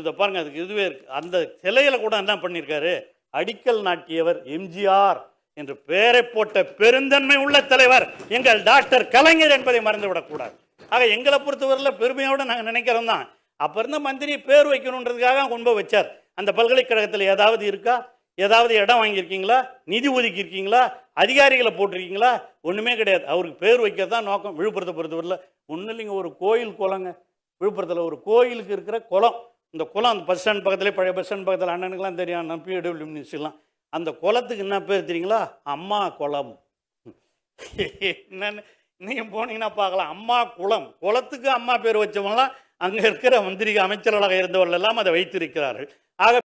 இதை பாருங்க அதுக்கு இதுவே இருக்கு அந்த சிலையில கூட என்ன பண்ணியிருக்காரு அடிக்கல் நாட்டியவர் எம்ஜிஆர் என்று பெயரை போட்ட பெருந்தன்மை உள்ள தலைவர் எங்கள் டாக்டர் கலைஞர் என்பதை மறந்து விடக்கூடாது ஆக எங்களை பொறுத்தவரையில் பெருமையோட நாங்கள் நினைக்கிறோம் தான் அப்போ இருந்த மந்திரி பேர் வைக்கணுன்றதுக்காக கொண்டு போய் வச்சார் அந்த பல்கலைக்கழகத்தில் ஏதாவது இருக்கா ஏதாவது இடம் வாங்கியிருக்கீங்களா நிதி ஒதுக்கியிருக்கீங்களா அதிகாரிகளை போட்டிருக்கீங்களா ஒன்றுமே கிடையாது அவருக்கு பேர் வைக்க தான் நோக்கம் விழுப்புரத்தை பொறுத்தவரையில் ஒன்றும் இல்லைங்க ஒரு கோயில் குளங்க விழுப்புரத்தில் ஒரு கோயிலுக்கு இருக்கிற குளம் இந்த குளம் அந்த பஸ் ஸ்டாண்ட் பக்கத்துலேயே பழைய பஸ் ஸ்டாண்ட் பக்கத்தில் அண்ணனுக்கெல்லாம் தெரியும் நம்ம பிடபிள்யூ மினிஸ்ட்ரிலாம் அந்த குளத்துக்கு என்ன பேர் தெரியுங்களா அம்மா குளம் என்னன்னு நீங்கள் போனீங்கன்னா பார்க்கலாம் அம்மா குளம் குளத்துக்கு அம்மா பேர் வச்சவங்களாம் அங்கே இருக்கிற மந்திரி அமைச்சர்களாக இருந்தவர்கள் எல்லாம் அதை வைத்திருக்கிறார்கள் ஆக